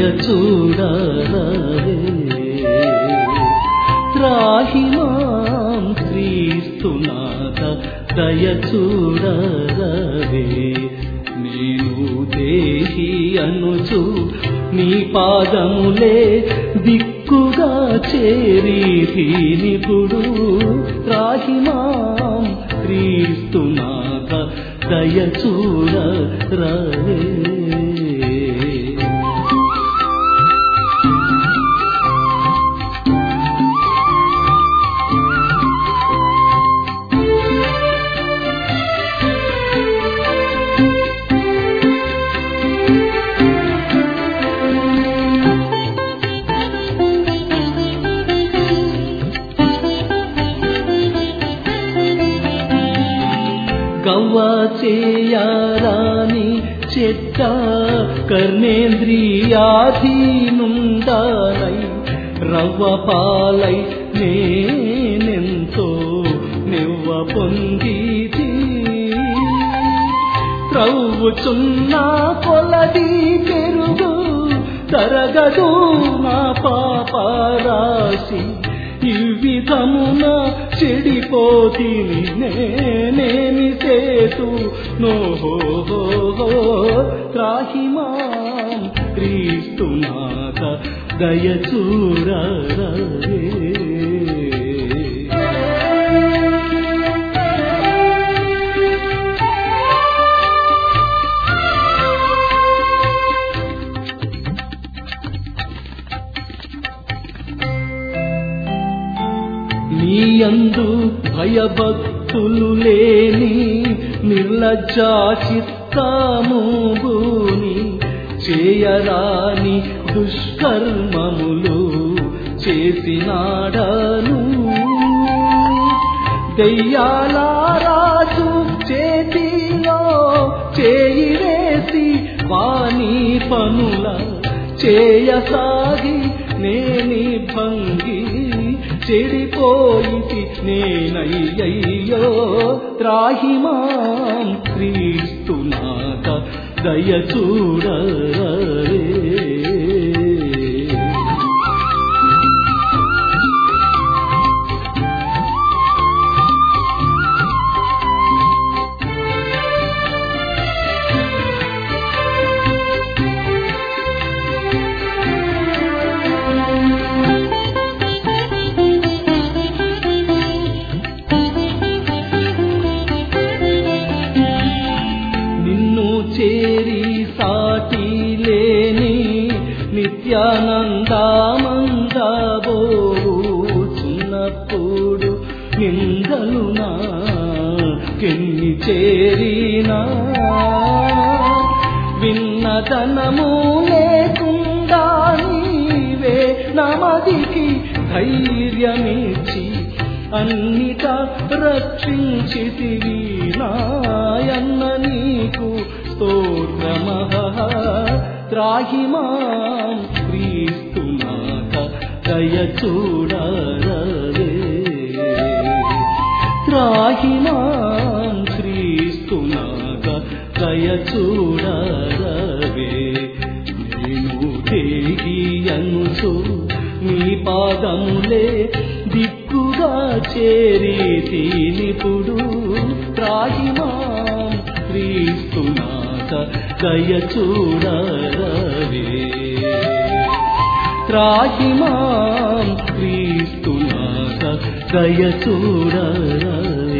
చూడరవే త్రాహి మాం క్రీస్తునాథ దయ చూడరవే నేను దేహి అనుచు నీ పాదములే దిక్కుగా చేరి నిపుడు త్రాహి మాం క్రీస్తునాథ దయ చూడరవే గవ్వ చేయరాని చెట్ట కర్ణేంద్రియాధీనుండాలై రవ్వ పాలై నేనెంతో నివ్వ పొందితి త్రవ్వుచున్న కొలది పెరుగు తరగదు నా పాపరాశి ఈ విధమున చెడిపోతిని నేనేమి సేతు నోహో త్రాహి మాం క్రీస్తునాథ దయ చూడరవే నీయందు భయభక్తులు లేని నిర్లజ్జా చిత్తముని చేయరాని దుష్కర్మములు చేసినాడను దెయ్యాల రాజు చేతిలో చేయి వేసి వాణి పనుల చేయసాగి నేని భంగి చెడిపోయితి నేనయ్యయ్యో త్రాహి మాం క్రీస్తునాథ దయ చూడరే నిన్ను చేరి సాటి లేని నిత్యానందమందబోచున్నప్పుడు నిందలు నాకెన్ని చేరినా విన్నదనము లేకుండా నీవే నమదికి ధైర్యమిచ్చి అన్నిట రక్షించితివి నాయన్న నీకు స్తోత్రమహ త్రాహి మాం క్రీస్తునాథ దయ చూడరవే త్రాహి మాం క్రీస్తునాథ దయ చూడరవే నేను దేహి అనుచు నీ పాదములే దిక్కుగా చేరి తీనిపుడు త్రాహి మాం క్రీస్తునాథ దయ చూడరవే త్రాహి మాం క్రీస్తునాథ దయ చూడరవే